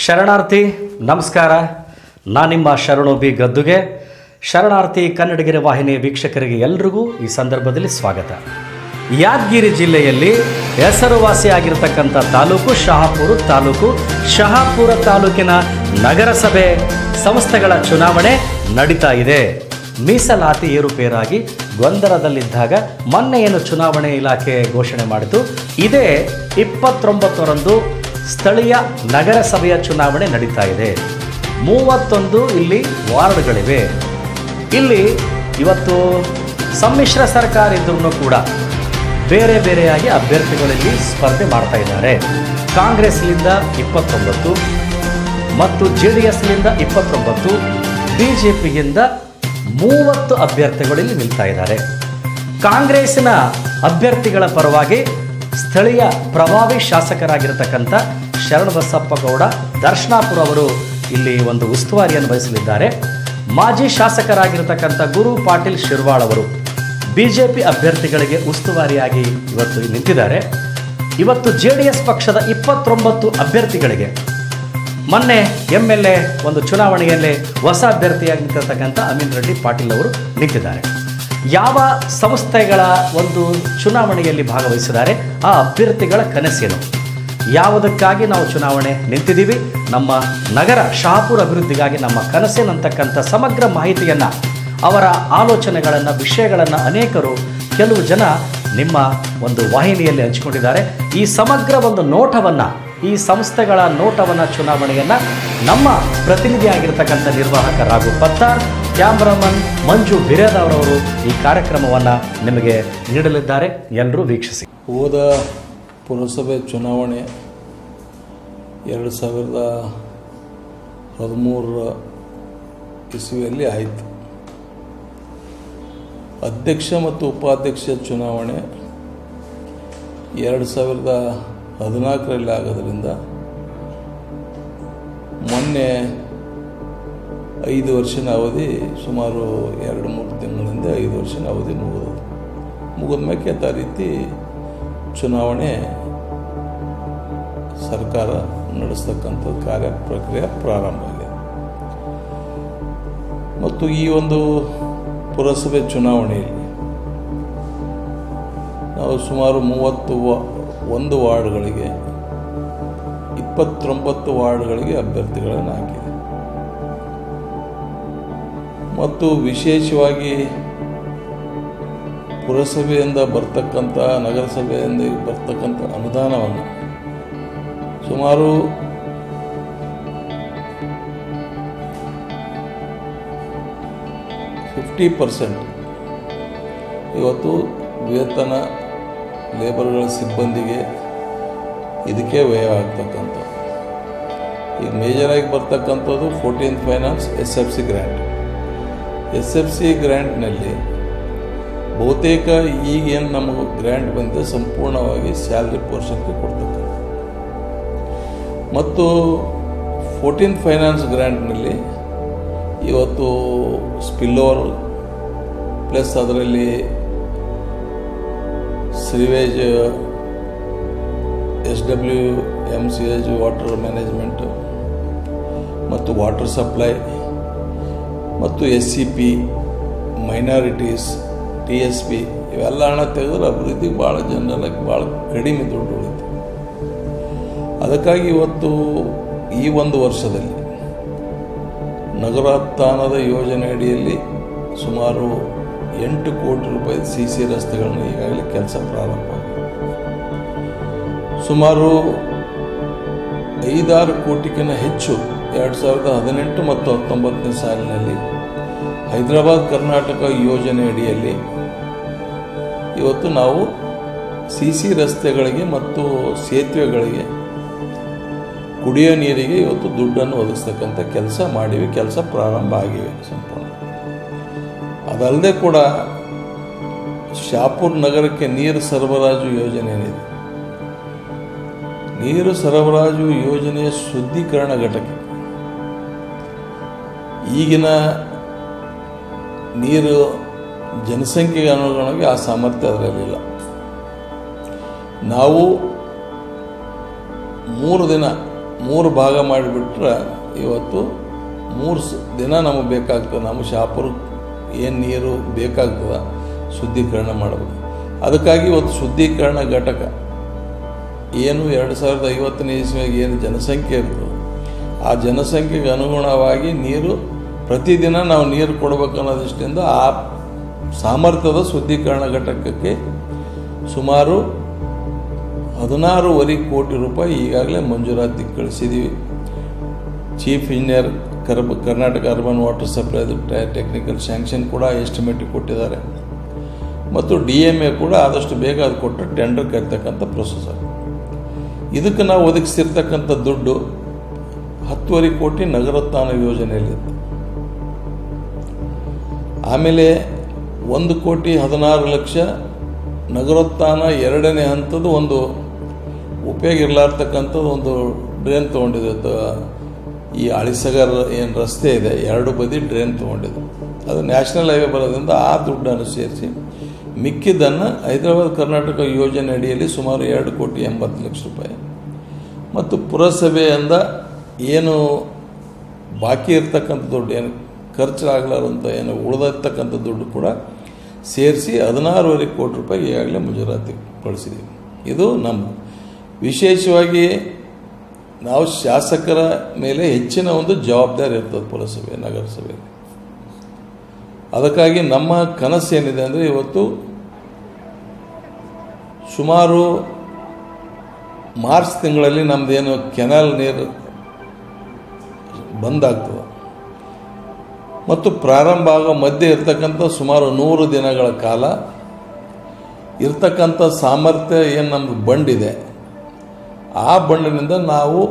ಶರಣಾರ್ಥಿ ನಮಸ್ಕಾರ ನಾನು ನಿಮ್ಮ ಶರಣು ಬಿ ಗದ್ದುಗೆ ಶರಣಾರ್ಥಿ ಕನ್ನಡಗಿರಿ ವಾಹಿನಿಯ ವೀಕ್ಷಕರಿಗೆ ಎಲ್ರಿಗೂ ಈ ಸಂದರ್ಭದಲ್ಲಿ ಸ್ವಾಗತ ಯಾದಗಿರಿ ಜಿಲ್ಲೆಯಲ್ಲಿ ಹೆಸರುವಾಸಿಯಾಗಿರ್ತಕ್ಕಂಥ ತಾಲೂಕು ಶಹಾಪುರ ತಾಲೂಕು ಶಹಾಪುರ ತಾಲೂಕಿನ ನಗರಸಭೆ ಸಂಸ್ಥೆಗಳ ಚುನಾವಣೆ ನಡೀತಾ ಇದೆ ಮೀಸಲಾತಿ ಏರುಪೇರಾಗಿ ಗೊಂದಲದಲ್ಲಿದ್ದಾಗ ಮೊನ್ನೆ ಏನು ಚುನಾವಣೆ ಇಲಾಖೆ ಘೋಷಣೆ ಮಾಡಿತು ಇದೇ ಇಪ್ಪತ್ತೊಂಬತ್ತರಂದು ಸ್ಥಳೀಯ ನಗರಸಭೆಯ ಚುನಾವಣೆ ನಡೀತಾ ಇದೆ ಮೂವತ್ತೊಂದು ಇಲ್ಲಿ ವಾರ್ಡ್ಗಳಿವೆ ಇಲ್ಲಿ ಇವತ್ತು ಸಮ್ಮಿಶ್ರ ಸರ್ಕಾರ ಇದ್ರೂ ಕೂಡ ಬೇರೆ ಬೇರೆಯಾಗಿ ಅಭ್ಯರ್ಥಿಗಳಲ್ಲಿ ಸ್ಪರ್ಧೆ ಮಾಡ್ತಾ ಇದ್ದಾರೆ ಕಾಂಗ್ರೆಸ್ನಿಂದ ಇಪ್ಪತ್ತೊಂಬತ್ತು ಮತ್ತು ಜೆ ಡಿ ಎಸ್ನಿಂದ ಇಪ್ಪತ್ತೊಂಬತ್ತು ಬಿ ಜೆ ಪಿಯಿಂದ ಮೂವತ್ತು ಅಭ್ಯರ್ಥಿಗಳು ಇಲ್ಲಿ ನಿಲ್ತಾ ಇದ್ದಾರೆ ಕಾಂಗ್ರೆಸ್ಸಿನ ಅಭ್ಯರ್ಥಿಗಳ ಪರವಾಗಿ ಸ್ಥಳೀಯ ಪ್ರಭಾವಿ ಶಾಸಕರಾಗಿರ್ತಕ್ಕಂಥ ಶರಣಬಸಪ್ಪ ಗೌಡ ದರ್ಶನಾಪುರ ಅವರು ಇಲ್ಲಿ ಒಂದು ಉಸ್ತುವಾರಿಯನ್ನು ವಹಿಸಲಿದ್ದಾರೆ ಮಾಜಿ ಶಾಸಕರಾಗಿರ್ತಕ್ಕಂಥ ಗುರು ಪಾಟೀಲ್ ಶಿರ್ವಾಳ್ ಅವರು ಬಿಜೆಪಿ ಅಭ್ಯರ್ಥಿಗಳಿಗೆ ಉಸ್ತುವಾರಿಯಾಗಿ ಇವತ್ತು ನಿಂತಿದ್ದಾರೆ ಇವತ್ತು ಜೆ ಡಿ ಎಸ್ ಪಕ್ಷದ ಇಪ್ಪತ್ತೊಂಬತ್ತು ಅಭ್ಯರ್ಥಿಗಳಿಗೆ ಮೊನ್ನೆ ಎಮ್ ಎಲ್ ಎ ಒಂದು ಚುನಾವಣೆಯಲ್ಲಿ ಹೊಸ ಅಭ್ಯರ್ಥಿಯಾಗಿ ನಿಂತಿರ್ತಕ್ಕಂಥ ಅಮೀನ್ ರೆಡ್ಡಿ ಪಾಟೀಲ್ ಅವರು ನಿಂತಿದ್ದಾರೆ ಯಾವ ಸಂಸ್ಥೆಗಳ ಒಂದು ಚುನಾವಣೆಯಲ್ಲಿ ಭಾಗವಹಿಸಿದ್ದಾರೆ ಆ ಅಭ್ಯರ್ಥಿಗಳ ಕನಸೇನು ಯಾವುದಕ್ಕಾಗಿ ನಾವು ಚುನಾವಣೆ ನಿಂತಿದ್ದೀವಿ ನಮ್ಮ ನಗರ ಶಹಾಪುರ ಅಭಿವೃದ್ಧಿಗಾಗಿ ನಮ್ಮ ಕನಸೇನಂತಕ್ಕಂಥ ಸಮಗ್ರ ಮಾಹಿತಿಯನ್ನು ಅವರ ಆಲೋಚನೆಗಳನ್ನು ವಿಷಯಗಳನ್ನು ಅನೇಕರು ಕೆಲವು ಜನ ನಿಮ್ಮ ಒಂದು ವಾಹಿನಿಯಲ್ಲಿ ಹಂಚಿಕೊಂಡಿದ್ದಾರೆ ಈ ಸಮಗ್ರ ಒಂದು ನೋಟವನ್ನು ಈ ಸಂಸ್ಥೆಗಳ ನೋಟವನ್ನು ಚುನಾವಣೆಯನ್ನು ನಮ್ಮ ಪ್ರತಿನಿಧಿಯಾಗಿರ್ತಕ್ಕಂಥ ನಿರ್ವಾಹಕ ರಾಘು ಪತ್ತಾರ್ ಕ್ಯಾಮ್ರಾಮನ್ ಮಂಜು ಬಿರೇದವರವರು ಈ ಕಾರ್ಯಕ್ರಮವನ್ನು ನಿಮಗೆ ನೀಡಲಿದ್ದಾರೆ ಎಲ್ಲರೂ ವೀಕ್ಷಿಸಿ ಹೋದ ಪುರಸಭೆ ಚುನಾವಣೆ ಎರಡು ಸಾವಿರದ ಹದಿಮೂರರ ಇಸುವಿಯಲ್ಲಿ ಆಯಿತು ಅಧ್ಯಕ್ಷ ಮತ್ತು ಉಪಾಧ್ಯಕ್ಷ ಚುನಾವಣೆ ಎರಡು ಸಾವಿರದ ಹದಿನಾಲ್ಕರಲ್ಲಿ ಆಗೋದ್ರಿಂದ ಮೊನ್ನೆ ಐದು ವರ್ಷದ ಅವಧಿ ಸುಮಾರು ಎರಡು ಮೂರು ತಿಂಗಳಿಂದ ಐದು ವರ್ಷದ ಅವಧಿ ಮುಗಿದು ಮುಗಿದ ಮೇಲೆ ಯಥಾ ರೀತಿ ಚುನಾವಣೆ ಸರ್ಕಾರ ನಡೆಸ್ತಕ್ಕಂಥ ಕಾರ್ಯ ಪ್ರಕ್ರಿಯೆ ಪ್ರಾರಂಭ ಆಗಿದೆ ಮತ್ತು ಈ ಒಂದು ಪುರಸಭೆ ಚುನಾವಣೆಯಲ್ಲಿ ನಾವು ಸುಮಾರು ಮೂವತ್ತು ವಾ- ಒಂದು ವಾರ್ಡ್ಗಳಿಗೆ ಇಪ್ಪತ್ತೊಂಬತ್ತು ವಾರ್ಡ್ಗಳಿಗೆ ಅಭ್ಯರ್ಥಿಗಳನ್ನು ಹಾಕಿದೆ ಮತ್ತು ವಿಶೇಷವಾಗಿ ಪುರಸಭೆಯಿಂದ ಬರ್ತಕ್ಕಂಥ ನಗರಸಭೆಯಿಂದ ಬರ್ತಕ್ಕಂಥ ಅನುದಾನವನ್ನು ಸುಮಾರು ಫಿಫ್ಟಿ ಪರ್ಸೆಂಟ್ ಇವತ್ತು ವೇತನ ಲೇಬರ್ಗಳ ಸಿಬ್ಬಂದಿಗೆ ಇದಕ್ಕೆ ವ್ಯಯ ಆಗ್ತಕ್ಕಂಥ ಈಗ ಮೇಜರಾಗಿ ಬರ್ತಕ್ಕಂಥದ್ದು fourteen finance S F C grant S F C ಗ್ರ್ಯಾಂಟ್ನಲ್ಲಿ ಬಹುತೇಕ ಈಗೇನು ನಮಗೆ ಗ್ರ್ಯಾಂಟ್ ಬಂದಿದೆ ಸಂಪೂರ್ಣವಾಗಿ ಸ್ಯಾಲ್ರಿ ಪೋರ್ಷನ್ಗೆ ಕೊಡ್ತಕ್ಕಂಥ ಮತ್ತು ಫೋರ್ಟೀನ್ ಫೈನಾನ್ಸ್ ಗ್ರ್ಯಾಂಟ್ನಲ್ಲಿ ಇವತ್ತು ಸ್ಪಿಲ್ಲೋರ್ ಪ್ಲಸ್ ಅದರಲ್ಲಿ sewage S W M C H water management ಮತ್ತು ವಾಟರ್ ಸಪ್ಲೈ ಮತ್ತು S C P minorities T S P ಇವೆಲ್ಲ ಹಣ ತೆಗೆದ್ರೆ ಅಭಿವೃದ್ಧಿಗೆ ಭಾಳ ಜನರಲ್ಲ ಭಾಳ ಕಡಿಮೆ ದುಡ್ಡು ಉಳಿತು ಅದಕ್ಕಾಗಿ ಇವತ್ತು ಈ ಒಂದು ವರ್ಷದಲ್ಲಿ ನಗರೋತ್ಥಾನದ ಯೋಜನೆ ಅಡಿಯಲ್ಲಿ ಸುಮಾರು ಎಂಟು ಕೋಟಿ ರೂಪಾಯಿ ಸಿ ಸಿ ರಸ್ತೆಗಳನ್ನು ಈಗಾಗಲೇ ಕೆಲಸ ಪ್ರಾರಂಭ ಆಗಿದೆ. ಸುಮಾರು ಐದಾರು ಕೋಟಿಗಿಂತ ಹೆಚ್ಚು ಎರಡು ಸಾವಿರದ ಹದಿನೆಂಟು ಮತ್ತು ಹತ್ತೊಂಬತ್ತನೇ ಸಾಲಿನಲ್ಲಿ ಹೈದರಾಬಾದ್ ಕರ್ನಾಟಕ ಯೋಜನೆ ಅಡಿಯಲ್ಲಿ ಇವತ್ತು ನಾವು ಸಿ ಸಿ ರಸ್ತೆಗಳಿಗೆ ಮತ್ತು ಸೇತುವೆಗಳಿಗೆ ಕುಡಿಯೋ ನೀರಿಗೆ ಇವತ್ತು ದುಡ್ಡನ್ನು ಒದಗಿಸ್ತಕ್ಕಂಥ ಕೆಲಸ ಮಾಡಿವಿ ಕೆಲಸ ಪ್ರಾರಂಭ ಆಗಿವೆ ಸಂಪೂರ್ಣ ಅದಲ್ಲದೆ ಕೂಡ ಶಾಪುರ್ ನಗರಕ್ಕೆ ನೀರು ಸರಬರಾಜು ಯೋಜನೆ ಏನಿದೆ ನೀರು ಸರಬರಾಜು ಯೋಜನೆಯ ಶುದ್ಧೀಕರಣ ಘಟಕ ಈಗಿನ ನೀರು ಜನಸಂಖ್ಯೆಗೆ ಅನುಗುಣವಾಗಿ ಆ ಸಾಮರ್ಥ್ಯ ಅದರಲ್ಲಿಲ್ಲ ನಾವು ಮೂರು ದಿನ ಮೂರು ಭಾಗ ಮಾಡಿಬಿಟ್ರೆ ಇವತ್ತು ಮೂರು ಸ ದಿನ ನಮಗೆ ಬೇಕಾಗ್ತದೆ ನಮ್ಮ ಶಾಪುರ ಏನು ನೀರು ಬೇಕಾಗ್ತದೆ ಶುದ್ಧೀಕರಣ ಮಾಡಬೇಕು ಅದಕ್ಕಾಗಿ ಇವತ್ತು ಶುದ್ಧೀಕರಣ ಘಟಕ ಏನು ಎರಡು ಸಾವಿರದ ಐವತ್ತನೇ ಇಸ್ವಿಯಾಗ ಏನು ಜನಸಂಖ್ಯೆ ಇರ್ತದೆ ಆ ಜನಸಂಖ್ಯೆಗೆ ಅನುಗುಣವಾಗಿ ನೀರು ಪ್ರತಿದಿನ ನಾವು ನೀರು ಕೊಡಬೇಕನ್ನೋದೃಷ್ಟಿಯಿಂದ ಆ ಸಾಮರ್ಥ್ಯದ ಶುದ್ಧೀಕರಣ ಘಟಕಕ್ಕೆ ಸುಮಾರು ಹದಿನಾರೂವರೆ ಕೋಟಿ ರೂಪಾಯಿ ಈಗಾಗಲೇ ಮಂಜೂರಾತಿ ಕಳಿಸಿದ್ದೀವಿ ಚೀಫ್ ಇಂಜಿನಿಯರ್ ಕರ್ಬ Karnataka urban water supply technical sanction ಕೂಡ ಎಸ್ಟಿಮೇಟಿಗೆ ಕೊಟ್ಟಿದ್ದಾರೆ ಮತ್ತು ಡಿ ಎಮ್ ಎ ಕೂಡ ಆದಷ್ಟು ಬೇಗ ಅದು ಕೊಟ್ಟು ಟೆಂಡರ್ ಕರಿತಕ್ಕಂಥ ಪ್ರೊಸೆಸರ್ ಇದಕ್ಕೆ ನಾವು ಒದಗಿಸಿರ್ತಕ್ಕಂಥ ದುಡ್ಡು ಹತ್ತುವರೆ ಕೋಟಿ ನಗರೋತ್ಥಾನ ಯೋಜನೆಯಲ್ಲಿದೆ ಆಮೇಲೆ ಒಂದು ಕೋಟಿ ಹದಿನಾರು ಲಕ್ಷ ನಗರೋತ್ಥಾನ ಎರಡನೇ ಹಂತದ ಒಂದು ಉಪಯೋಗ ಇರಲಾರ್ತಕ್ಕಂಥದ್ದು ಒಂದು ಡ್ರೈನ್ ತೊಗೊಂಡಿದೆ ತ- ಈ ಅಳಿಸಗರ್ ಏನು ರಸ್ತೆ ಇದೆ ಎರಡು ಬದಿ ಡ್ರೈನ್ ತೊಗೊಂಡಿದೆ ಅದು ನ್ಯಾಷನಲ್ ಹೈವೇ ಬರೋದ್ರಿಂದ ಆ ದುಡ್ಡನ್ನು ಸೇರಿಸಿ ಮಿಕ್ಕಿದ್ದನ್ನು ಹೈದರಾಬಾದ್ ಕರ್ನಾಟಕ ಯೋಜನೆ ಅಡಿಯಲ್ಲಿ ಸುಮಾರು ಎರಡು ಕೋಟಿ ಎಂಬತ್ತು ಲಕ್ಷ ರೂಪಾಯಿ ಮತ್ತು ಪುರಸಭೆಯಿಂದ ಏನು ಬಾಕಿ ಇರ್ತಕ್ಕಂಥ ದುಡ್ಡು ಏನು ಖರ್ಚಾಗಲಾರಂಥ ಏನು ಉಳಿದಿರ್ತಕ್ಕಂಥ ದುಡ್ಡು ಕೂಡ ಸೇರಿಸಿ ಹದಿನಾರೂವರೆ ಕೋಟಿ ರೂಪಾಯಿ ಈಗಾಗಲೇ ಮಂಜೂರಾತಿ ಕಳಿಸಿದ್ದೀವಿ ಇದು ನಮ್ಮ ವಿಶೇಷವಾಗಿ ನಾವು ಶಾಸಕರ ಮೇಲೆ ಹೆಚ್ಚಿನ ಒಂದು ಜವಾಬ್ದಾರಿ ಇರ್ತದೆ ಪುರಸಭೆ ನಗರಸಭೆಯಲ್ಲಿ ಅದಕ್ಕಾಗಿ ನಮ್ಮ ಕನಸು ಏನಿದೆ ಅಂದರೆ ಇವತ್ತು ಸುಮಾರು ಮಾರ್ಚ್ ತಿಂಗಳಲ್ಲಿ ನಮ್ಮದೇನು ಕೆನಾಲ್ ನೀರು ಬಂದಾಗ್ತದೆ ಮತ್ತು ಪ್ರಾರಂಭ ಆಗೋ ಮಧ್ಯೆ ಇರ್ತಕ್ಕಂಥ ಸುಮಾರು ನೂರು ದಿನಗಳ ಕಾಲ ಇರ್ತಕ್ಕಂಥ ಸಾಮರ್ಥ್ಯ ಏನು ನಮ್ಗೆ ಬಂಡಿದೆ ಆ ಬಂಡಿನಿಂದ ನಾವು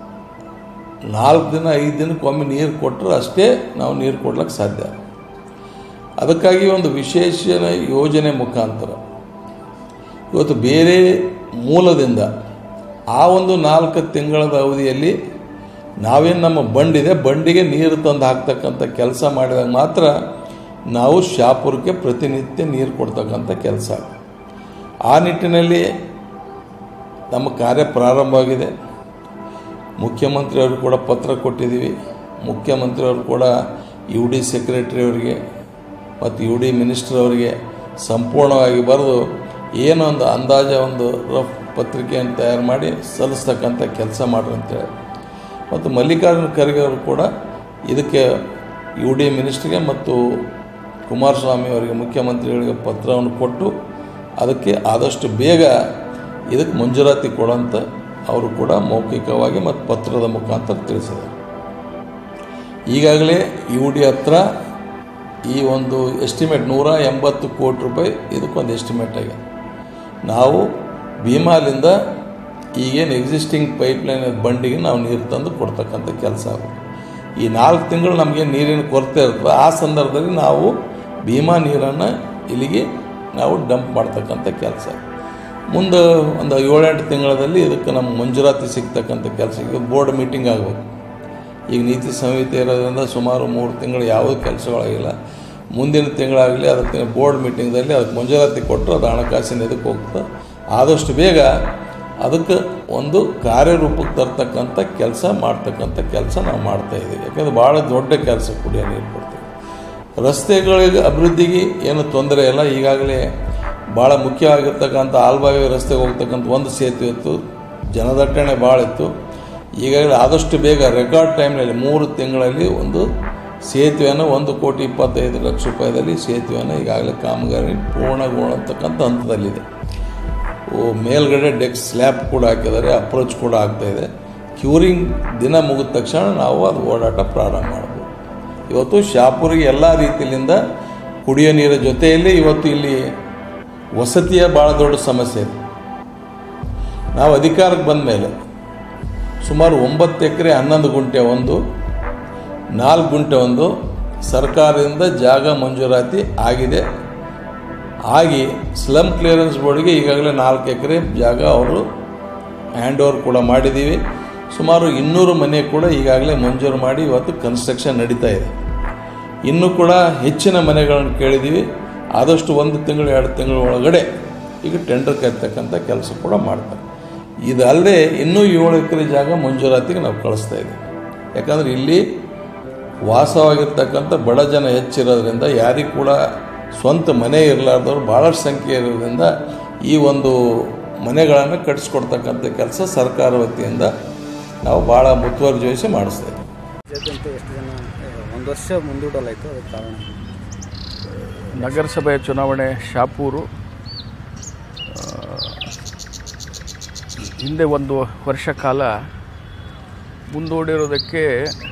ನಾಲ್ಕು ದಿನ ಐದು ದಿನಕ್ಕೊಮ್ಮೆ ನೀರು ಕೊಟ್ಟರೆ ಅಷ್ಟೇ ನಾವು ನೀರು ಕೊಡ್ಲಿಕ್ಕೆ ಸಾಧ್ಯ ಅದಕ್ಕಾಗಿ ಒಂದು ವಿಶೇಷ ಯೋಜನೆ ಮುಖಾಂತರ ಇವತ್ತು ಬೇರೆ ಮೂಲದಿಂದ ಆ ಒಂದು ನಾಲ್ಕು ತಿಂಗಳದ ಅವಧಿಯಲ್ಲಿ ನಾವೇನು ನಮ್ಮ ಬಂಡಿದೆ ಬಂಡಿಗೆ ನೀರು ತಂದು ಹಾಕ್ತಕ್ಕಂಥ ಕೆಲಸ ಮಾಡಿದಾಗ ಮಾತ್ರ ನಾವು ಶಾಪುರಕ್ಕೆ ಪ್ರತಿನಿತ್ಯ ನೀರು ಕೊಡ್ತಕ್ಕಂಥ ಕೆಲಸ ಆ ನಿಟ್ಟಿನಲ್ಲಿ ನಮ್ಮ ಕಾರ್ಯ ಪ್ರಾರಂಭವಾಗಿದೆ ಮುಖ್ಯಮಂತ್ರಿಯವರು ಕೂಡ ಪತ್ರ ಕೊಟ್ಟಿದ್ದೀವಿ ಮುಖ್ಯಮಂತ್ರಿಯವರು ಕೂಡ ಯು ಡಿ ಸೆಕ್ರೆಟರಿ ಅವರಿಗೆ ಮತ್ತು ಯು ಡಿ ಮಿನಿಸ್ಟರ್ ಅವರಿಗೆ ಸಂಪೂರ್ಣವಾಗಿ ಬರೆದು ಏನೊಂದು ಅಂದಾಜ ಒಂದು ರಫ್ ಪತ್ರಿಕೆಯನ್ನು ತಯಾರು ಮಾಡಿ ಸಲ್ಲಿಸ್ತಕ್ಕಂಥ ಕೆಲಸ ಮಾಡ್ರಿ ಅಂತೇಳಿ ಮತ್ತು ಮಲ್ಲಿಕಾರ್ಜುನ ಖರ್ಗೆ ಅವರು ಕೂಡ ಇದಕ್ಕೆ ಯು ಡಿ ಮಿನಿಸ್ಟ್ರಿಗೆ ಮತ್ತು ಕುಮಾರಸ್ವಾಮಿ ಅವರಿಗೆ ಮುಖ್ಯಮಂತ್ರಿಗಳಿಗೆ ಪತ್ರವನ್ನು ಕೊಟ್ಟು ಅದಕ್ಕೆ ಆದಷ್ಟು ಬೇಗ ಇದಕ್ಕೆ ಮಂಜೂರಾತಿ ಕೊಡೋಂಥ ಅವರು ಕೂಡ ಮೌಖಿಕವಾಗಿ ಮತ್ತು ಪತ್ರದ ಮುಖಾಂತರ ತಿಳಿಸಿದ್ದಾರೆ ಈಗಾಗಲೇ ಯು ಡಿ ಹತ್ರ ಈ ಒಂದು ಎಸ್ಟಿಮೇಟ್ ನೂರ ಎಂಬತ್ತು ಕೋಟಿ ರೂಪಾಯಿ ಇದಕ್ಕೊಂದು ಎಸ್ಟಿಮೇಟ್ ಆಗಿದೆ ನಾವು ಭೀಮಾಲಿಂದ ಈಗೇನು ಎಕ್ಸಿಸ್ಟಿಂಗ್ ಪೈಪ್ಲೈನ್ ಬಂಡಿಗೆ ನಾವು ನೀರು ತಂದು ಕೊಡ್ತಕ್ಕಂಥ ಕೆಲಸ ಆಗುತ್ತೆ ಈ ನಾಲ್ಕು ತಿಂಗಳು ನಮಗೆ ನೀರಿನ ಕೊರತೆ ಇರ್ತದೆ ಆ ಸಂದರ್ಭದಲ್ಲಿ ನಾವು ಭೀಮಾ ನೀರನ್ನು ಇಲ್ಲಿಗೆ ನಾವು ಡಂಪ್ ಮಾಡ್ತಕ್ಕಂಥ ಕೆಲಸ ಮುಂದೆ ಒಂದು ಏಳೆಂಟು ತಿಂಗಳಲ್ಲಿ ಇದಕ್ಕೆ ನಮ್ಮ ಮಂಜೂರಾತಿ ಸಿಗ್ತಕ್ಕಂಥ ಕೆಲಸ ಈಗ ಬೋರ್ಡ್ ಮೀಟಿಂಗ್ ಆಗಬೇಕು ಈಗ ನೀತಿ ಸಂಹಿತೆ ಇರೋದ್ರಿಂದ ಸುಮಾರು ಮೂರು ತಿಂಗಳು ಯಾವುದೇ ಕೆಲಸಗಳಾಗಿಲ್ಲ ಮುಂದಿನ ತಿಂಗಳಾಗಲಿ ಅದಕ್ಕೆ ಬೋರ್ಡ್ ಮೀಟಿಂಗ್ದಲ್ಲಿ ಅದಕ್ಕೆ ಮಂಜೂರಾತಿ ಕೊಟ್ಟರು ಅದು ಹಣಕಾಸಿನ ಇದಕ್ಕೆ ಹೋಗ್ತದೆ ಆದಷ್ಟು ಬೇಗ ಅದಕ್ಕೆ ಒಂದು ಕಾರ್ಯರೂಪಕ್ಕೆ ತರ್ತಕ್ಕಂಥ ಕೆಲಸ ಮಾಡ್ತಕ್ಕಂಥ ಕೆಲಸ ನಾವು ಮಾಡ್ತಾ ಇದ್ದೀವಿ ಯಾಕಂದ್ರೆ ಭಾಳ ದೊಡ್ಡ ಕೆಲಸ ಕುಡಿಯೋ ನೀರು ಕೊಡ್ತೀವಿ ರಸ್ತೆಗಳಿಗೆ ಅಭಿವೃದ್ಧಿಗೆ ಏನು ತೊಂದರೆ ಇಲ್ಲ ಈಗಾಗಲೇ ಭಾಳ ಮುಖ್ಯವಾಗಿರ್ತಕ್ಕಂಥ ಆಲ್ಬಾವಿ ರಸ್ತೆಗೆ ಹೋಗ್ತಕ್ಕಂಥ ಒಂದು ಸೇತುವೆ ಇತ್ತು ಜನದಟ್ಟಣೆ ಭಾಳ ಇತ್ತು ಈಗಾಗಲೇ ಆದಷ್ಟು ಬೇಗ ರೆಕಾರ್ಡ್ ಟೈಮ್ನಲ್ಲಿ ಮೂರು ತಿಂಗಳಲ್ಲಿ ಒಂದು ಸೇತುವೆಯನ್ನು ಒಂದು ಕೋಟಿ ಇಪ್ಪತ್ತೈದು ಲಕ್ಷ ರೂಪಾಯಿದಲ್ಲಿ ಸೇತುವೆಯನ್ನು ಈಗಾಗಲೇ ಕಾಮಗಾರಿ ಪೂರ್ಣಗೊಳ್ಳತಕ್ಕಂಥ ಹಂತದಲ್ಲಿದೆ ಓ ಮೇಲ್ಗಡೆ ಡೆಕ್ ಸ್ಲ್ಯಾಬ್ ಕೂಡ ಹಾಕಿದ್ದಾರೆ ಅಪ್ರೋಚ್ ಕೂಡ ಆಗ್ತಾಯಿದೆ ಕ್ಯೂರಿಂಗ್ ದಿನ ಮುಗಿದ ತಕ್ಷಣ ನಾವು ಅದು ಓಡಾಟ ಪ್ರಾರಂಭ ಮಾಡ್ಬೋದು ಇವತ್ತು ಶಾಪುರಿಗೆ ಎಲ್ಲ ರೀತಿಯಿಂದ ಕುಡಿಯೋ ನೀರ ಜೊತೆಯಲ್ಲಿ ಇವತ್ತು ಇಲ್ಲಿ ವಸತಿಯ ಭಾಳ ದೊಡ್ಡ ಸಮಸ್ಯೆ ಇದೆ ನಾವು ಅಧಿಕಾರಕ್ಕೆ ಬಂದ ಮೇಲೆ ಸುಮಾರು ಒಂಬತ್ತು ಎಕರೆ ಹನ್ನೊಂದು ಗುಂಟೆ ಒಂದು ನಾಲ್ಕು ಗುಂಟೆ ಒಂದು ಸರ್ಕಾರದಿಂದ ಜಾಗ ಮಂಜೂರಾತಿ ಆಗಿದೆ ಆಗಿ ಸ್ಲಮ್ ಕ್ಲಿಯರೆನ್ಸ್ ಬೋರ್ಡ್ಗೆ ಈಗಾಗಲೇ ನಾಲ್ಕು ಎಕರೆ ಜಾಗ ಅವರು ಹ್ಯಾಂಡ್ ಓವರ್ ಕೂಡ ಮಾಡಿದ್ದೀವಿ ಸುಮಾರು ಇನ್ನೂರು ಮನೆ ಕೂಡ ಈಗಾಗಲೇ ಮಂಜೂರು ಮಾಡಿ ಇವತ್ತು ಕನ್ಸ್ಟ್ರಕ್ಷನ್ ನಡೀತಾ ಇದೆ ಇನ್ನೂ ಕೂಡ ಹೆಚ್ಚಿನ ಮನೆಗಳನ್ನು ಕೇಳಿದ್ದೀವಿ ಆದಷ್ಟು ಒಂದು ತಿಂಗಳು ಎರಡು ತಿಂಗಳ ಒಳಗಡೆ ಈಗ ಟೆಂಡರ್ ಕರಿತಕ್ಕಂಥ ಕೆಲಸ ಕೂಡ ಮಾಡ್ತಾರೆ ಇದಲ್ಲದೆ ಇನ್ನೂ ಏಳು ಎಕರೆ ಜಾಗ ಮಂಜೂರಾತಿಗೆ ನಾವು ಕಳಿಸ್ತಾ ಇದ್ದೀವಿ ಯಾಕಂದರೆ ಇಲ್ಲಿ ವಾಸವಾಗಿರ್ತಕ್ಕಂಥ ಬಡ ಜನ ಹೆಚ್ಚಿರೋದ್ರಿಂದ ಯಾರಿಗೂ ಕೂಡ ಸ್ವಂತ ಮನೆ ಇರಲಾರ್ದವ್ರು ಭಾಳಷ್ಟು ಸಂಖ್ಯೆ ಇರೋದ್ರಿಂದ ಈ ಒಂದು ಮನೆಗಳನ್ನು ಕಟ್ಟಿಸ್ಕೊಡ್ತಕ್ಕಂಥ ಕೆಲಸ ಸರ್ಕಾರ ವತಿಯಿಂದ ನಾವು ಭಾಳ ಮುತುವರ್ಜಿ ವಹಿಸಿ ಮಾಡಿಸ್ತಾ ಇದ್ದೀವಿ ಜೊತೆ ಅಂತ ಎಷ್ಟು ಜನ ಒಂದು ವರ್ಷ ಮುಂದೂಡಲಾಯಿತು ಅದಕ್ಕೆ ಕಾರಣ ನಗರಸಭೆ ಚುನಾವಣೆ ಶಾಪೂರು ಆ, ಹಿಂದೆ ಒಂದು ವರ್ಷ ಕಾಲ ಮುಂದೂಡಿರೋದಕ್ಕೆ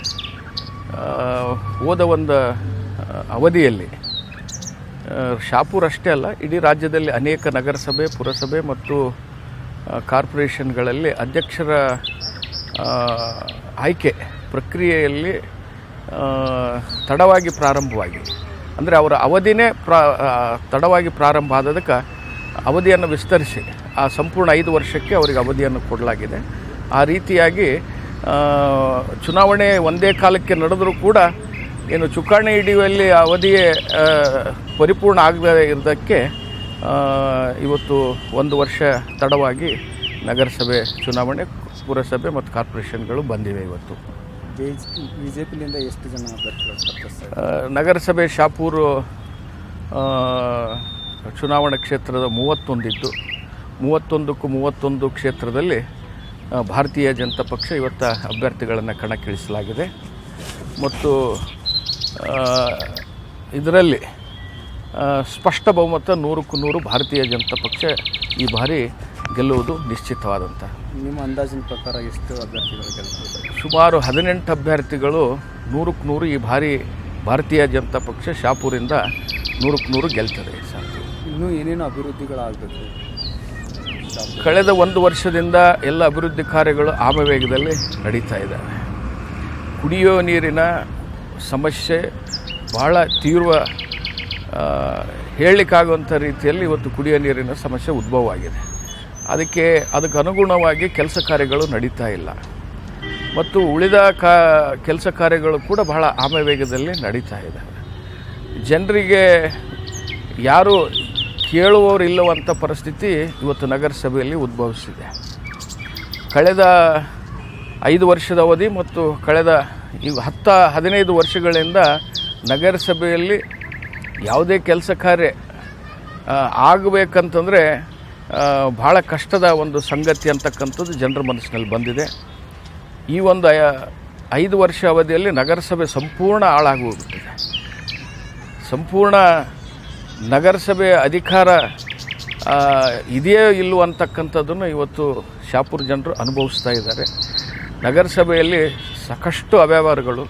ಆ, ಹೋದ ಒಂದು ಆ, ಅವಧಿಯಲ್ಲಿ ಆ, ಶಾಪೂರ್ ಅಷ್ಟೇ ಅಲ್ಲ ಇಡೀ ರಾಜ್ಯದಲ್ಲಿ ಅನೇಕ ನಗರಸಭೆ ಪುರಸಭೆ ಮತ್ತು ಆ, ಕಾರ್ಪೊರೇಷನ್ಗಳಲ್ಲಿ ಅಧ್ಯಕ್ಷರ ಆ, ಆಯ್ಕೆ ಪ್ರಕ್ರಿಯೆಯಲ್ಲಿ ಆ, ತಡವಾಗಿ ಪ್ರಾರಂಭವಾಗಿ ಅಂದರೆ ಅವರ ಅವಧಿನೇ ಪ್ರಾ ಆ, ತಡವಾಗಿ ಪ್ರಾರಂಭ ಆದದಕ್ಕೆ ಅವಧಿಯನ್ನು ವಿಸ್ತರಿಸಿ ಆ ಸಂಪೂರ್ಣ ಐದು ವರ್ಷಕ್ಕೆ ಅವರಿಗೆ ಅವಧಿಯನ್ನು ಕೊಡಲಾಗಿದೆ ಆ ರೀತಿಯಾಗಿ ಆ, ಚುನಾವಣೆ ಒಂದೇ ಕಾಲಕ್ಕೆ ನಡೆದರೂ ಕೂಡ ಏನು ಚುಕ್ಕಾಣಿ ಹಿಡಿಯುವಲ್ಲಿ ಅವಧಿಯೇ ಆ, ಪರಿಪೂರ್ಣ ಆಗದೇ ಇರೋದಕ್ಕೆ ಆ, ಇವತ್ತು ಒಂದು ವರ್ಷ ತಡವಾಗಿ ನಗರಸಭೆ ಚುನಾವಣೆ ಪುರಸಭೆ ಮತ್ತು ಕಾರ್ಪೊರೇಷನ್ಗಳು ಬಂದಿವೆ ಇವತ್ತು ಬಿ ಬಿ ಜೆ ಪಿಲಿಂದ ಎಷ್ಟು ಜನ ಅಭ್ಯರ್ಥಿಗಳು ಸ್ಪರ್ಧಿಸ್ತಾರೆ ಆ, ನಗರಸಭೆ ಶಾಪೂರು ಆ, ಚುನಾವಣಾ ಕ್ಷೇತ್ರದ ಮೂವತ್ತೊಂದಿದ್ದು ಮೂವತ್ತೊಂದಕ್ಕೂ ಮೂವತ್ತೊಂದು ಕ್ಷೇತ್ರದಲ್ಲಿ ಆ, ಭಾರತೀಯ ಜನತಾ ಪಕ್ಷ ಇವತ್ತು ಅಭ್ಯರ್ಥಿಗಳನ್ನು ಕಣಕ್ಕಿಳಿಸಲಾಗಿದೆ ಮತ್ತು ಆ, ಇದರಲ್ಲಿ ಆ, ಸ್ಪಷ್ಟ ಬಹುಮತ ನೂರಕ್ಕೂ ನೂರು ಭಾರತೀಯ ಜನತಾ ಪಕ್ಷ ಈ ಬಾರಿ ಗೆಲ್ಲುವುದು ನಿಶ್ಚಿತವಾದಂಥ ನಿಮ್ಮ ಅಂದಾಜಿನ ಪ್ರಕಾರ ಎಷ್ಟು ಅಭ್ಯರ್ಥಿಗಳು ಗೆಲ್ತಾರೆ ಸುಮಾರು ಹದಿನೆಂಟು ಅಭ್ಯರ್ಥಿಗಳು ನೂರಕ್ಕೆ ನೂರು ಈ ಬಾರಿ ಭಾರತೀಯ ಜನತಾ ಪಕ್ಷ ಶಾಪೂರಿಂದ ನೂರಕ್ಕೆ ನೂರು ಗೆಲ್ತದೆ ಈ ಸಾರಿ ಇನ್ನೂ ಏನೇನು ಅಭಿವೃದ್ಧಿಗಳಾಗಬೇಕು ಕಳೆದ ಒಂದು ವರ್ಷದಿಂದ ಎಲ್ಲ ಅಭಿವೃದ್ಧಿ ಕಾರ್ಯಗಳು ಆಮವೇಗದಲ್ಲಿ ನಡೀತಾ ಇದ್ದಾವೆ ಕುಡಿಯೋ ನೀರಿನ ಸಮಸ್ಯೆ ಭಾಳ ತೀವ್ರ ಆ, ಹೇಳಲಿಕ್ಕಾಗುವಂಥ ರೀತಿಯಲ್ಲಿ ಇವತ್ತು ಕುಡಿಯೋ ನೀರಿನ ಸಮಸ್ಯೆ ಉದ್ಭವವಾಗಿದೆ ಅದಕ್ಕೆ ಅದಕ್ಕೆ ಅನುಗುಣವಾಗಿ ಕೆಲಸ ಕಾರ್ಯಗಳು ನಡೀತಾ ಇಲ್ಲ ಮತ್ತು ಉಳಿದ ಕಾ ಕೆಲಸ ಕಾರ್ಯಗಳು ಕೂಡ ಬಹಳ ಆಮವೇಗದಲ್ಲಿ ನಡೀತಾ ಇದ್ದಾವೆ ಜನರಿಗೆ ಯಾರು ಕೇಳುವವರು ಇಲ್ಲವಂಥ ಪರಿಸ್ಥಿತಿ ಇವತ್ತು ನಗರಸಭೆಯಲ್ಲಿ ಉದ್ಭವಿಸಿದೆ ಕಳೆದ ಐದು ವರ್ಷದ ಅವಧಿ ಮತ್ತು ಕಳೆದ ಈಗ ಹತ್ತ ಹದಿನೈದು ವರ್ಷಗಳಿಂದ ನಗರಸಭೆಯಲ್ಲಿ ಯಾವುದೇ ಕೆಲಸ ಕಾರ್ಯ ಆ, ಆಗಬೇಕಂತಂದರೆ ಆ, ಭಾಳ ಕಷ್ಟದ ಒಂದು ಸಂಗತಿ ಅಂತಕ್ಕಂಥದ್ದು ಜನರ ಮನಸ್ಸಿನಲ್ಲಿ ಬಂದಿದೆ ಈ ಒಂದು ಐ- ಐದು ವರ್ಷ ಅವಧಿಯಲ್ಲಿ ನಗರಸಭೆ ಸಂಪೂರ್ಣ ಹಾಳಾಗಿ ಹೋಗ್ಬಿಟ್ಟಿದೆ ಸಂಪೂರ್ಣ ನಗರಸಭೆ ಅಧಿಕಾರ ಆ, ಇದೆಯೋ ಇಲ್ಲವೋ ಅಂತಕ್ಕಂಥದ್ದನ್ನು ಇವತ್ತು ಶಾಪುರ ಜನರು ಅನುಭವಿಸ್ತಾ ಇದ್ದಾರೆ ನಗರಸಭೆಯಲ್ಲಿ ಸಾಕಷ್ಟು ಅವ್ಯವಹಾರಗಳು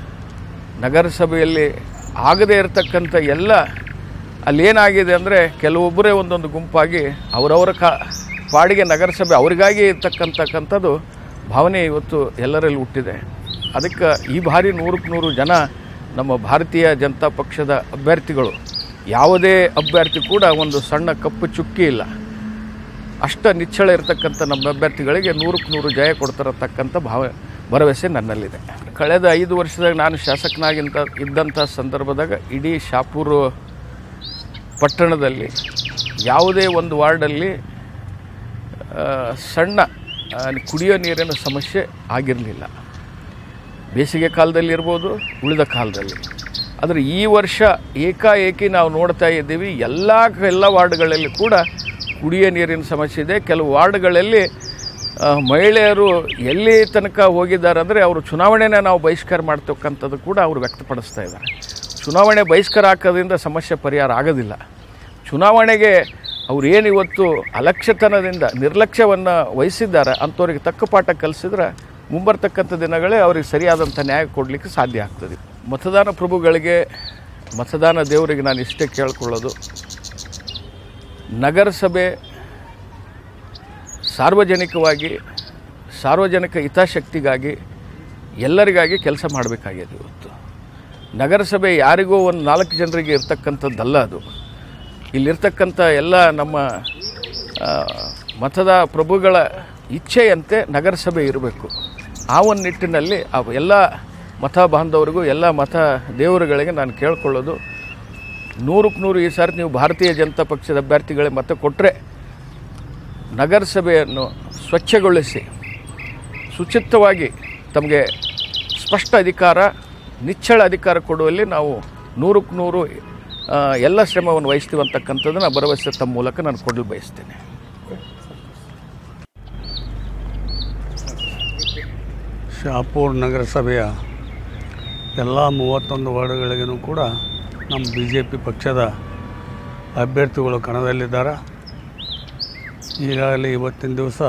ನಗರಸಭೆಯಲ್ಲಿ ಆಗದೇ ಇರತಕ್ಕಂಥ ಎಲ್ಲ ಅಲ್ಲೇನಾಗಿದೆ ಅಂದರೆ ಕೆಲವೊಬ್ಬರೇ ಒಂದೊಂದು ಗುಂಪಾಗಿ ಅವರವರ ಕಾ ಪಾಡಿಗೆ ನಗರಸಭೆ ಅವರಿಗಾಗಿ ಇರ್ತಕ್ಕಂತಕ್ಕಂಥದ್ದು ಭಾವನೆ ಇವತ್ತು ಎಲ್ಲರಲ್ಲಿ ಹುಟ್ಟಿದೆ ಅದಕ್ಕೆ ಈ ಬಾರಿ ನೂರಕ್ಕೆ ನೂರು ಜನ ನಮ್ಮ ಭಾರತೀಯ ಜನತಾ ಪಕ್ಷದ ಅಭ್ಯರ್ಥಿಗಳು ಯಾವುದೇ ಅಭ್ಯರ್ಥಿ ಕೂಡ ಒಂದು ಸಣ್ಣ ಕಪ್ಪು ಚುಕ್ಕಿ ಇಲ್ಲ ಅಷ್ಟ ನಿಚ್ಚಳ ಇರತಕ್ಕಂಥ ನಮ್ಮ ಅಭ್ಯರ್ಥಿಗಳಿಗೆ ನೂರಕ್ಕೆ ನೂರು ಜಯ ಕೊಡ್ತಾರತಕ್ಕಂಥ ಭಾವ ಭರವಸೆ ನನ್ನಲ್ಲಿದೆ ಕಳೆದ ಐದು ವರ್ಷದಾಗ ನಾನು ಶಾಸಕನಾಗಿಂತ ಇದ್ದಂಥ ಸಂದರ್ಭದಾಗ ಇಡೀ ಶಾಪೂರು ಪಟ್ಟಣದಲ್ಲಿ ಯಾವುದೇ ಒಂದು ವಾರ್ಡಲ್ಲಿ ಆ, ಸಣ್ಣ ಆ, ಕುಡಿಯೋ ನೀರಿನ ಸಮಸ್ಯೆ ಆಗಿರಲಿಲ್ಲ ಬೇಸಿಗೆ ಕಾಲದಲ್ಲಿ ಇರ್ಬೋದು ಉಳಿದ ಕಾಲದಲ್ಲಿ ಆದರೆ ಈ ವರ್ಷ ಏಕಾಏಕಿ ನಾವು ನೋಡ್ತಾ ಇದ್ದೀವಿ ಎಲ್ಲ ಎಲ್ಲ ವಾರ್ಡ್ಗಳಲ್ಲಿ ಕೂಡ ಕುಡಿಯೋ ನೀರಿನ ಸಮಸ್ಯೆ ಇದೆ ಕೆಲವು ವಾರ್ಡ್ಗಳಲ್ಲಿ ಆ, ಮಹಿಳೆಯರು ಎಲ್ಲಿ ತನಕ ಹೋಗಿದ್ದಾರೆ ಅಂದರೆ ಅವರು ಚುನಾವಣೆನ ನಾವು ಬಹಿಷ್ಕಾರ ಮಾಡ್ತಕ್ಕಂಥದ್ದು ಕೂಡ ಅವರು ವ್ಯಕ್ತಪಡಿಸ್ತಾ ಇದ್ದಾರೆ ಚುನಾವಣೆ ಬಹಿಷ್ಕಾರ ಹಾಕೋದ್ರಿಂದ ಸಮಸ್ಯೆ ಪರಿಹಾರ ಆಗೋದಿಲ್ಲ ಚುನಾವಣೆಗೆ ಅವ್ರು ಏನು ಇವತ್ತು ಅಲಕ್ಷ್ಯತನದಿಂದ ನಿರ್ಲಕ್ಷ್ಯವನ್ನು ವಹಿಸಿದ್ದಾರೆ ಅಂಥವ್ರಿಗೆ ತಕ್ಕ ಪಾಠ ಕಲಿಸಿದ್ರೆ ಮುಂಬರ್ತಕ್ಕಂಥ ದಿನಗಳೇ ಅವ್ರಿಗೆ ಸರಿಯಾದಂಥ ನ್ಯಾಯ ಕೊಡಲಿಕ್ಕೆ ಸಾಧ್ಯ ಆಗ್ತದೆ ಮತದಾನ ಪ್ರಭುಗಳಿಗೆ ಮತದಾನ ದೇವರಿಗೆ ನಾನು ಇಷ್ಟೇ ಕೇಳ್ಕೊಳ್ಳೋದು ನಗರಸಭೆ ಸಾರ್ವಜನಿಕವಾಗಿ ಸಾರ್ವಜನಿಕ ಹಿತಾಸಕ್ತಿಗಾಗಿ ಎಲ್ಲರಿಗಾಗಿ ಕೆಲಸ ಮಾಡಬೇಕಾಗಿದೆ ಇವತ್ತು ನಗರಸಭೆ ಯಾರಿಗೋ ಒಂದು ನಾಲ್ಕು ಜನರಿಗೆ ಇರ್ತಕ್ಕಂಥದ್ದಲ್ಲ ಅದು ಇಲ್ಲಿರ್ತಕ್ಕಂಥ ಎಲ್ಲ ನಮ್ಮ ಆ, ಮತದ ಪ್ರಭುಗಳ ಇಚ್ಛೆಯಂತೆ ನಗರಸಭೆ ಇರಬೇಕು ಆ ಒಂದು ನಿಟ್ಟಿನಲ್ಲಿ ಆ ಎಲ್ಲ ಮತ ಬಾಂಧವರಿಗೂ ಎಲ್ಲ ಮತ ದೇವರುಗಳಿಗೆ ನಾನು ಕೇಳ್ಕೊಳ್ಳೋದು ನೂರಕ್ಕೆ ನೂರು ಈ ಸಾರಿ ನೀವು ಭಾರತೀಯ ಜನತಾ ಪಕ್ಷದ ಅಭ್ಯರ್ಥಿಗಳೇ ಮತ ಕೊಟ್ಟರೆ ನಗರಸಭೆಯನ್ನು ಸ್ವಚ್ಛಗೊಳಿಸಿ ಶುಚಿತ್ವವಾಗಿ ತಮಗೆ ಸ್ಪಷ್ಟ ಅಧಿಕಾರ ನಿಚ್ಚಳ ಅಧಿಕಾರ ಕೊಡುವಲ್ಲಿ ನಾವು ನೂರಕ್ಕೆ ನೂರು ಆ, ಎಲ್ಲ ಶ್ರಮವನ್ನು ವಹಿಸ್ತೀವಿ ಅಂತಕ್ಕಂಥದ್ದನ್ನು ಭರವಸೆ ತಮ್ಮ ಮೂಲಕ ನಾನು ಕೊಡಲು ಬಯಸ್ತೇನೆ ಶಾಪೂರ್ ನಗರಸಭೆಯ ಎಲ್ಲ ಮೂವತ್ತೊಂದು ವಾರ್ಡ್ಗಳಿಗೂ ಕೂಡ ನಮ್ಮ ಬಿ ಜೆ ಪಿ ಪಕ್ಷದ ಅಭ್ಯರ್ಥಿಗಳು ಕಣದಲ್ಲಿದ್ದಾರೆ ಈಗಾಗಲೇ ಇವತ್ತಿನ ದಿವಸ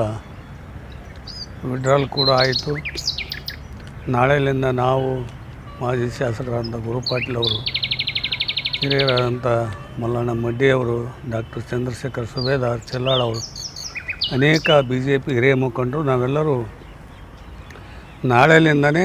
ವಿಡ್ರಾಲ್ ಕೂಡ ಆಯಿತು ನಾಳೆಯಿಂದ ನಾವು ಮಾಜಿ ಶಾಸಕರಾದಂಥ ಗುರು ಪಾಟೀಲ್ ಅವರು ಹಿರಿಯರಾದಂಥ ಮಲ್ಲಣ್ಣ ಮಡ್ಡಿಯವರು ಡಾಕ್ಟರ್ ಚಂದ್ರಶೇಖರ್ ಸುಬೇದಾರ್ ಚೆಲ್ಲಾಳ್ ಅವರು ಅನೇಕ ಬಿ ಜೆ ಪಿ ಹಿರಿಯ ಮುಖಂಡರು ನಾವೆಲ್ಲರೂ ನಾಳೆಯಿಂದನೇ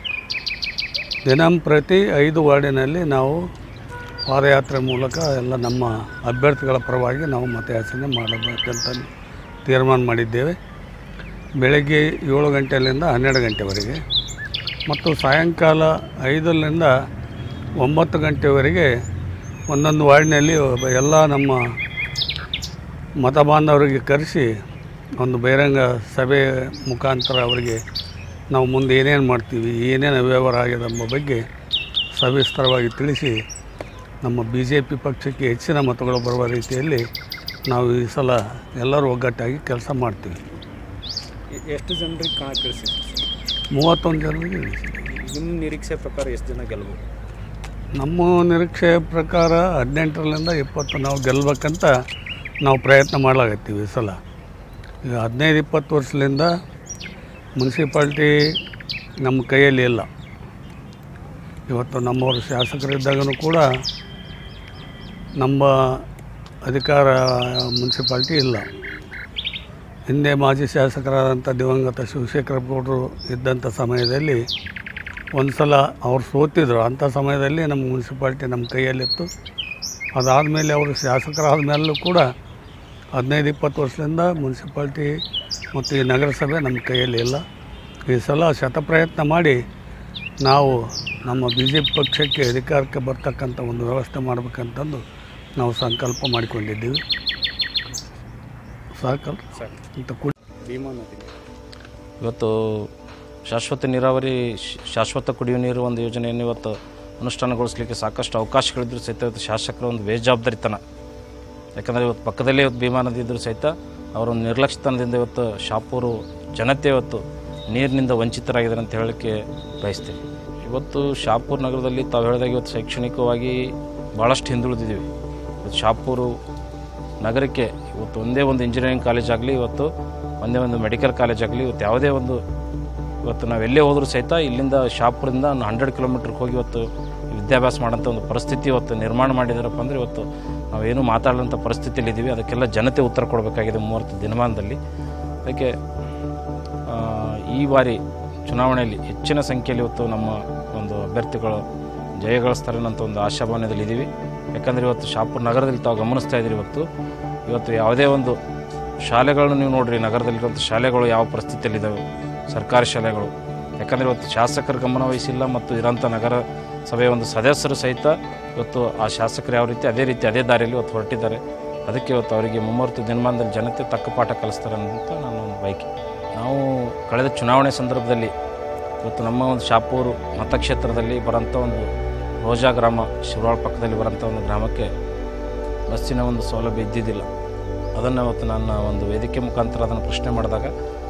ದಿನಂಪ್ರತಿ ಐದು ವಾರ್ಡಿನಲ್ಲಿ ನಾವು ಪಾದಯಾತ್ರೆ ಮೂಲಕ ಎಲ್ಲ ನಮ್ಮ ಅಭ್ಯರ್ಥಿಗಳ ಪರವಾಗಿ ನಾವು ಮತಯಾಚನೆ ಮಾಡಬೇಕಂತ ತೀರ್ಮಾನ ಮಾಡಿದ್ದೇವೆ ಬೆಳಗ್ಗೆ ಏಳು ಗಂಟೆಯಿಂದ ಹನ್ನೆರಡು ಗಂಟೆವರೆಗೆ ಮತ್ತು ಸಾಯಂಕಾಲ ಐದರಿಂದ ಒಂಬತ್ತು ಗಂಟೆವರೆಗೆ ಒಂದೊಂದು ವಾರ್ಡಿನಲ್ಲಿ ಒಬ್ಬ ಎಲ್ಲ ನಮ್ಮ ಮತ ಬಾಂಧವರಿಗೆ ಕರೆಸಿ ಒಂದು ಬಹಿರಂಗ ಸಭೆ ಮುಖಾಂತರ ಅವರಿಗೆ ನಾವು ಮುಂದೆ ಏನೇನು ಮಾಡ್ತೀವಿ ಏನೇನು ಅವ್ಯವಹಾರ ಆಗಿದೆ ಎಂಬ ಬಗ್ಗೆ ಸವಿಸ್ತರವಾಗಿ ತಿಳಿಸಿ ನಮ್ಮ ಬಿ ಜೆ ಪಿ ಪಕ್ಷಕ್ಕೆ ಹೆಚ್ಚಿನ ಮತಗಳು ಬರುವ ರೀತಿಯಲ್ಲಿ ನಾವು ಈ ಸಲ ಎಲ್ಲರೂ ಒಗ್ಗಟ್ಟಾಗಿ ಕೆಲಸ ಮಾಡ್ತೀವಿ ಎ- ಎಷ್ಟು ಜನರಿಗೆ ಕಣ ಕಳಿಸಿದ್ರಿ ಮೂವತ್ತೊಂದು ಜನರಿಗೆ ಇಳಿಸಿ. ನಿಮ್ಮ ನಿರೀಕ್ಷೆ ಪ್ರಕಾರ ಎಷ್ಟು ಜನ ಗೆಲ್ಬೋದು ನಮ್ಮ ನಿರೀಕ್ಷೆ ಪ್ರಕಾರ ಹದಿನೆಂಟರಿಂದ ಇಪ್ಪತ್ತು ನಾವು ಗೆಲ್ಲಬೇಕಂತ ನಾವು ಪ್ರಯತ್ನ ಮಾಡಲಾಗತ್ತೀವಿ ಈ ಸಲ ಈಗ ಹದಿನೈದು ಇಪ್ಪತ್ತು ವರ್ಷದಿಂದ ಮುನ್ಸಿಪಾಲ್ಟಿ ನಮ್ಮ ಕೈಯಲ್ಲಿ ಇಲ್ಲ ಇವತ್ತು ನಮ್ಮವರು ಶಾಸಕರಿದ್ದಾಗಲೂ ಕೂಡ ನಮ್ಮ ಅಧಿಕಾರ ಮುನ್ಸಿಪಾಲ್ಟಿ ಇಲ್ಲ ಹಿಂದೆ ಮಾಜಿ ಶಾಸಕರಾದಂಥ ದಿವಂಗತ ಶಿವಶೇಖರ ಗೌಡರು ಇದ್ದಂಥ ಸಮಯದಲ್ಲಿ ಒಂದು ಸಲ ಅವ್ರು ಸೋತಿದ್ರು ಅಂಥ ಸಮಯದಲ್ಲಿ ನಮ್ಮ ಮುನ್ಸಿಪಾಲ್ಟಿ ನಮ್ಮ ಕೈಯಲ್ಲಿತ್ತು ಅದಾದಮೇಲೆ ಅವರು ಶಾಸಕರಾದ ಮೇಲೂ ಕೂಡ ಹದಿನೈದು ಇಪ್ಪತ್ತು ವರ್ಷದಿಂದ ಮುನ್ಸಿಪಾಲ್ಟಿ ಮತ್ತು ಈ ನಗರಸಭೆ ನಮ್ಮ ಕೈಯಲ್ಲಿ ಇಲ್ಲ ಈ ಸಲ ಶತಪ್ರಯತ್ನ ಮಾಡಿ ನಾವು ನಮ್ಮ ಬಿ ಜೆ ಪಿ ಪಕ್ಷಕ್ಕೆ ಅಧಿಕಾರಕ್ಕೆ ಬರ್ತಕ್ಕಂಥ ಒಂದು ವ್ಯವಸ್ಥೆ ಮಾಡಬೇಕಂತಂದು ನಾವು ಸಂಕಲ್ಪ ಮಾಡಿಕೊಂಡಿದ್ದೀವಿ ಸಾಕಲ್ಲ ಸಾಕು ಅಂತ ಕೂಡ ಭೀಮಾ ನದಿ ಇವತ್ತು ಶಾಶ್ವತ ನೀರಾವರಿ ಶ- ಶಾಶ್ವತ ಕುಡಿಯುವ ನೀರು ಒಂದು ಯೋಜನೆಯನ್ನು ಇವತ್ತು ಅನುಷ್ಠಾನಗೊಳಿಸಲಿಕ್ಕೆ ಸಾಕಷ್ಟು ಅವಕಾಶಗಳಿದ್ದರೂ ಸಹಿತ ಇವತ್ತು ಶಾಸಕರ ಒಂದು ಬೇಜವಾಬ್ದಾರಿತನ ಯಾಕಂದರೆ ಇವತ್ತು ಪಕ್ಕದಲ್ಲೇ ಇವತ್ತು ಭೀಮಾ ನದಿ ಇದ್ದರೂ ಸಹಿತ ಅವರ ಒಂದು ನಿರ್ಲಕ್ಷ್ಯತನದಿಂದ ಇವತ್ತು ಶಾಪೂರು ಜನತೆ ಇವತ್ತು ನೀರಿನಿಂದ ವಂಚಿತರಾಗಿದ್ದಾರೆ ಅಂತ ಹೇಳಲಿಕ್ಕೆ ಬಯಸ್ತೀವಿ ಇವತ್ತು ಶಾಪೂರ್ ನಗರದಲ್ಲಿ ತಾವು ಹೇಳಿದಾಗ ಇವತ್ತು ಶೈಕ್ಷಣಿಕವಾಗಿ ಭಾಳಷ್ಟು ಹಿಂದುಳಿದಿದ್ದೀವಿ ಇವತ್ತು ಶಾಪೂರು ನಗರಕ್ಕೆ ಇವತ್ತು ಒಂದೇ ಒಂದು ಇಂಜಿನಿಯರಿಂಗ್ ಕಾಲೇಜ್ ಆಗಲಿ ಇವತ್ತು ಒಂದೇ ಒಂದು ಮೆಡಿಕಲ್ ಕಾಲೇಜ್ ಆಗಲಿ ಇವತ್ತು ಯಾವುದೇ ಒಂದು ಇವತ್ತು ನಾವು ಎಲ್ಲೇ ಹೋದರೂ ಸಹಿತ ಇಲ್ಲಿಂದ ಶಾಪುರದಿಂದ ಒಂದು ಹಂಡ್ರೆಡ್ ಕಿಲೋಮೀಟ್ರಿಗೆ ಹೋಗಿ ಇವತ್ತು ವಿದ್ಯಾಭ್ಯಾಸ ಮಾಡೋಂಥ ಒಂದು ಪರಿಸ್ಥಿತಿ ಇವತ್ತು ನಿರ್ಮಾಣ ಮಾಡಿದಾರಪ್ಪ ಅಂದರೆ ಇವತ್ತು ನಾವೇನು ಮಾತಾಡೋಂಥ ಪರಿಸ್ಥಿತಿಯಲ್ಲಿ ಇದ್ದೀವಿ ಅದಕ್ಕೆಲ್ಲ ಜನತೆ ಉತ್ತರ ಕೊಡಬೇಕಾಗಿದೆ ಮೂವತ್ತು ದಿನಮಾನದಲ್ಲಿ ಅದಕ್ಕೆ ಆ, ಈ ಬಾರಿ ಚುನಾವಣೆಯಲ್ಲಿ ಹೆಚ್ಚಿನ ಸಂಖ್ಯೆಯಲ್ಲಿ ಇವತ್ತು ನಮ್ಮ ಒಂದು ಅಭ್ಯರ್ಥಿಗಳು ಜಯಗಳಿಸ್ತಾರೆ ಅನ್ನೋಂಥ ಒಂದು ಆಶಾಭಾವನೆಯಲ್ಲಿ ಇದ್ದೀವಿ ಯಾಕಂದರೆ ಇವತ್ತು ಶಾಪುರ್ ನಗರದಲ್ಲಿ ತಾವು ಗಮನಿಸ್ತಾ ಇದ್ದೀರಿ ಇವತ್ತು ಇವತ್ತು ಯಾವುದೇ ಒಂದು ಶಾಲೆಗಳನ್ನು ನೀವು ನೋಡ್ರಿ ನಗರದಲ್ಲಿರುವಂಥ ಶಾಲೆಗಳು ಯಾವ ಪರಿಸ್ಥಿತಿಯಲ್ಲಿದ್ದಾವೆ ಸರ್ಕಾರಿ ಶಾಲೆಗಳು ಯಾಕಂದರೆ ಇವತ್ತು ಶಾಸಕರ ಗಮನ ವಹಿಸಿಲ್ಲ ಮತ್ತು ಇರೋಂಥ ನಗರ ಸಭೆಯ ಒಂದು ಸದಸ್ಯರು ಸಹಿತ ಇವತ್ತು ಆ ಶಾಸಕರು ಯಾವ ರೀತಿ ಅದೇ ರೀತಿ ಅದೇ ದಾರಿಯಲ್ಲಿ ಇವತ್ತು ಹೊರಟಿದ್ದಾರೆ ಅದಕ್ಕೆ ಇವತ್ತು ಅವರಿಗೆ ಮುಮ್ಮೂರ್ತು ದಿನಮಾನದಲ್ಲಿ ಜನತೆ ತಕ್ಕ ಪಾಠ ಕಲಿಸ್ತಾರೆ ಅಂತ ನನ್ನ ಒಂದು ಬಯಕೆ ನಾವು ಕಳೆದ ಚುನಾವಣೆ ಸಂದರ್ಭದಲ್ಲಿ ಇವತ್ತು ನಮ್ಮ ಒಂದು ಶಾಪೂರು ಮತಕ್ಷೇತ್ರದಲ್ಲಿ ಬರೋಂಥ ಒಂದು ರೋಜಾ ಗ್ರಾಮ ಶಿವರಾಳ್ ಪಕ್ಕದಲ್ಲಿ ಬರೋಂಥ ಒಂದು ಗ್ರಾಮಕ್ಕೆ ಬಸ್ಸಿನ ಒಂದು ಸೌಲಭ್ಯ ಇದ್ದಿದ್ದಿಲ್ಲ ಅದನ್ನು ಅವತ್ತು ನನ್ನ ಒಂದು ವೇದಿಕೆ ಮುಖಾಂತರ ಅದನ್ನು ಪ್ರಶ್ನೆ ಮಾಡಿದಾಗ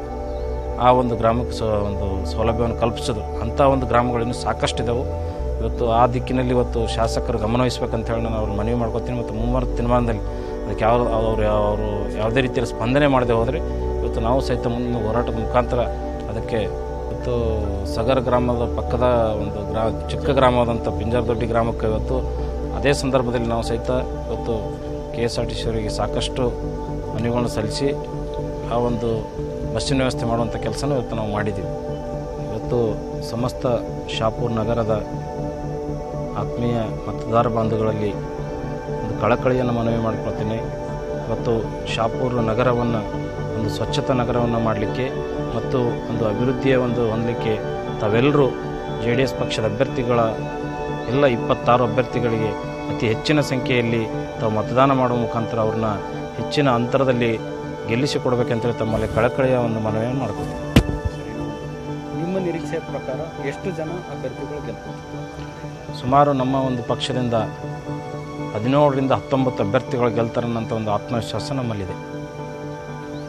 ಆ ಒಂದು ಗ್ರಾಮಕ್ಕೆ ಸೊ ಒಂದು ಸೌಲಭ್ಯವನ್ನು ಕಲ್ಪಿಸಿದ್ರು ಅಂಥ ಒಂದು ಗ್ರಾಮಗಳಿನ್ನೂ ಸಾಕಷ್ಟಿದ್ದಾವೆ ಇವತ್ತು ಆ ದಿಕ್ಕಿನಲ್ಲಿ ಇವತ್ತು ಶಾಸಕರು ಗಮನವಹಿಸ್ಬೇಕಂತ ಹೇಳಿ ನಾನು ಅವ್ರು ಮನವಿ ಮಾಡ್ಕೊತೀನಿ ಮತ್ತು ಮುಂಬರುವ ದಿನಮಾನದಲ್ಲಿ ಅದಕ್ಕೆ ಯಾವ ಅವರು ಅವರು ಯಾವುದೇ ರೀತಿಯಲ್ಲಿ ಸ್ಪಂದನೆ ಮಾಡದೆ ಹೋದರೆ ಇವತ್ತು ನಾವು ಸಹಿತ ಮುಂದೆ ಹೋರಾಟದ ಮುಖಾಂತರ ಅದಕ್ಕೆ ಇವತ್ತು ಸಗರ್ ಗ್ರಾಮದ ಪಕ್ಕದ ಒಂದು ಗ್ರಾ ಚಿಕ್ಕ ಗ್ರಾಮವಾದಂಥ ಪಿಂಜಾರದೊಡ್ಡಿ ಗ್ರಾಮಕ್ಕೆ ಇವತ್ತು ಅದೇ ಸಂದರ್ಭದಲ್ಲಿ ನಾವು ಸಹಿತ ಇವತ್ತು K S R T C ಅವರಿಗೆ ಸಾಕಷ್ಟು ಮನವಿಗಳನ್ನು ಸಲ್ಲಿಸಿ ಆ ಒಂದು ಬಸ್ಸಿನ ವ್ಯವಸ್ಥೆ ಮಾಡುವಂಥ ಕೆಲಸನೂ ಇವತ್ತು ನಾವು ಮಾಡಿದ್ದೀವಿ ಇವತ್ತು ಸಮಸ್ತ ಶಾಪೂರ್ ನಗರದ ಆತ್ಮೀಯ ಮತದಾರ ಬಾಂಧವಗಳಲ್ಲಿ ಒಂದು ಕಳಕಳಿಯನ್ನು ಮನವಿ ಮಾಡ್ಕೊಳ್ತೀನಿ ಇವತ್ತು ಶಾಪೂರ್ ನಗರವನ್ನು ಒಂದು ಸ್ವಚ್ಛತಾ ನಗರವನ್ನು ಮಾಡಲಿಕ್ಕೆ ಮತ್ತು ಒಂದು ಅಭಿವೃದ್ಧಿಯ ಒಂದು ಹೊಂದಲಿಕ್ಕೆ ತಾವೆಲ್ಲರೂ ಜೆ ಡಿ ಎಸ್ ಪಕ್ಷದ ಅಭ್ಯರ್ಥಿಗಳ ಎಲ್ಲ ಇಪ್ಪತ್ತಾರು ಅಭ್ಯರ್ಥಿಗಳಿಗೆ ಅತಿ ಹೆಚ್ಚಿನ ಸಂಖ್ಯೆಯಲ್ಲಿ ತಾವು ಮತದಾನ ಮಾಡುವ ಮುಖಾಂತರ ಅವ್ರನ್ನ ಹೆಚ್ಚಿನ ಅಂತರದಲ್ಲಿ ಗೆಲ್ಲಿಸಿ ಕೊಡಬೇಕಂತೇಳಿ ತಮ್ಮಲ್ಲಿ ಕಳಕಳಿಯ ಒಂದು ಮನವಿಯನ್ನು ಮಾಡ್ಕೊತೀವಿ ನಿಮ್ಮ ನಿರೀಕ್ಷೆ ಪ್ರಕಾರ ಎಷ್ಟು ಜನ ಅಭ್ಯರ್ಥಿಗಳು ಗೆಲ್ತಾರೆ ಸುಮಾರು ನಮ್ಮ ಒಂದು ಪಕ್ಷದಿಂದ ಹದಿನೇಳರಿಂದ ಹತ್ತೊಂಬತ್ತು ಅಭ್ಯರ್ಥಿಗಳು ಗೆಲ್ತಾರನ್ನಂಥ ಒಂದು ಆತ್ಮವಿಶ್ವಾಸ ನಮ್ಮಲ್ಲಿದೆ